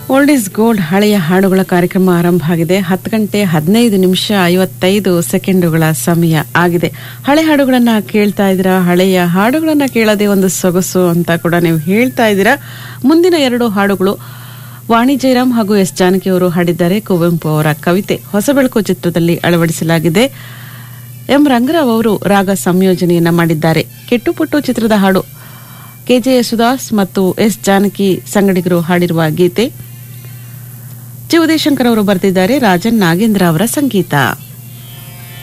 old is gold ಹಳೆಯ ಹಾಡುಗಳ ಕಾರ್ಯಕ್ರಮ ಆರಂಭ ಆಗಿದೆ ಹತ್ತು ಗಂಟೆ ಹದಿನೈದು ನಿಮಿಷ ಐವತ್ತೈದು ಸೆಕೆಂಡುಗಳ ಸಮಯ ಆಗಿದೆ ಹಳೆ ಹಾಡುಗಳನ್ನ ಕೇಳ್ತಾ ಇದ್ದೀರಾ ಹಳೆಯ ಹಾಡುಗಳನ್ನ ಕೇಳೋದೇ ಒಂದು ಸೊಗಸು ಅಂತ ಕೂಡ ನೀವು ಹೇಳ್ತಾ ಇದ್ದೀರಾ ಮುಂದಿನ ಎರಡು ಹಾಡುಗಳು ವಾಣಿ ಜಯರಾಮ್ ಹಾಗೂ ಎಸ್ ಜಾನಕಿ ಅವರು ಹಾಡಿದ್ದಾರೆ ಕುವೆಂಪು ಅವರ ಕವಿತೆ ಹೊಸಬೆಳಕು ಚಿತ್ರದಲ್ಲಿ ಅಳವಡಿಸಲಾಗಿದೆ ಎಂ ರಂಗರಾವ್ ಅವರು ರಾಗ ಸಂಯೋಜನೆಯನ್ನ ಮಾಡಿದ್ದಾರೆ ಕೆಟ್ಟುಪುಟ್ಟು ಚಿತ್ರದ ಹಾಡು ಕೆಜೆ ಯೇಸುದಾಸ್ ಮತ್ತು ಎಸ್ ಜಾನಕಿ ಸಂಗಡಿಗರು ಹಾಡಿರುವ ಗೀತೆ ಜಿ ಉದಯಶಂಕರ್ ಅವರು ಬರೆದಿದ್ದಾರೆ ರಾಜನ್ ನಾಗೇಂದ್ರ ಅವರ ಸಂಗೀತ